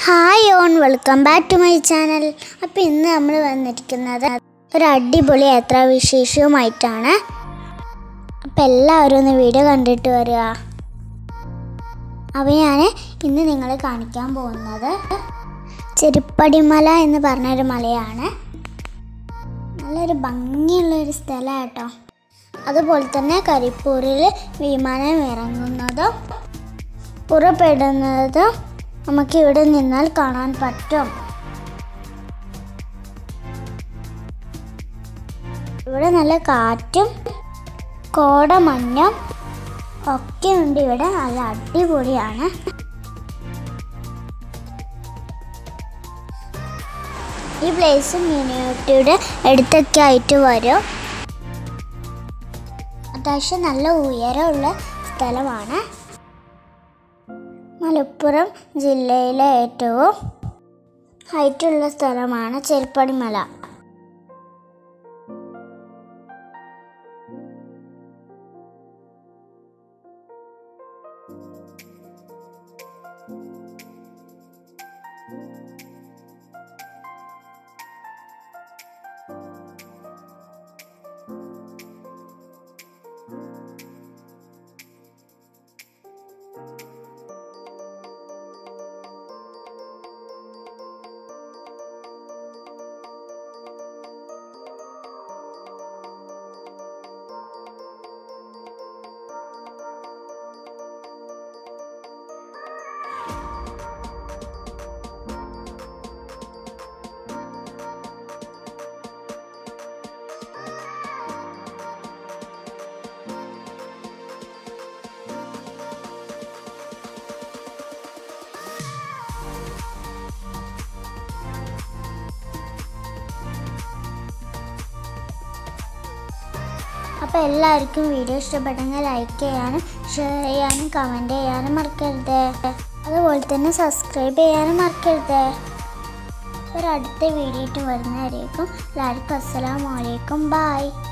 hi on welcome back to my channel അപ്പോൾ ഇന്ന് നമ്മൾ വന്നിരിക്കുന്നത് ഒരു അടിപൊളി യാത്രാ വിശേഷവുമായിട്ടാണ് അപ്പോൾ എല്ലാവരും ഒന്ന് വീഡിയോ കണ്ടിട്ട് വരിക അപ്പോൾ ഞാൻ ഇന്ന് നിങ്ങളെ കാണിക്കാൻ പോകുന്നത് ചെരുപ്പടിമല എന്ന് പറഞ്ഞൊരു മലയാണ് നല്ലൊരു ഭംഗിയുള്ള ഒരു സ്ഥലമാണ് കേട്ടോ അതുപോലെ തന്നെ കരിപ്പൂരിൽ വിമാനം ഇറങ്ങുന്നതും പുറപ്പെടുന്നതും നമുക്ക് ഇവിടെ നിന്നാൽ കാണാൻ പറ്റും ഇവിടെ നല്ല കാറ്റും കോടമഞ്ഞും ഒക്കെ ഉണ്ട് ഇവിടെ നല്ല അടിപൊളിയാണ് ഈ പ്ലേസ് മിനിയൂട്ടിയുടെ അടുത്തൊക്കെ ആയിട്ട് വരും അത്യാവശ്യം നല്ല ഉയരമുള്ള സ്ഥലമാണ് മലപ്പുറം ജില്ലയിലെ ഏറ്റവും ഹൈറ്റുള്ള സ്ഥലമാണ് ചെരുപ്പടിമല അപ്പോൾ എല്ലാവർക്കും വീഡിയോ ഇഷ്ടപ്പെട്ടെങ്കിൽ ലൈക്ക് ചെയ്യാനും ഷെയർ ചെയ്യാനും കമൻറ്റ് ചെയ്യാനും മറക്കരുത് അതുപോലെ തന്നെ സബ്സ്ക്രൈബ് ചെയ്യാനും മറക്കരുത് ഒരു അടുത്ത വീഡിയോ ആയിട്ട് വരുന്നതായിരിക്കും എല്ലാവർക്കും അസ്സലാമലൈക്കും ബായ്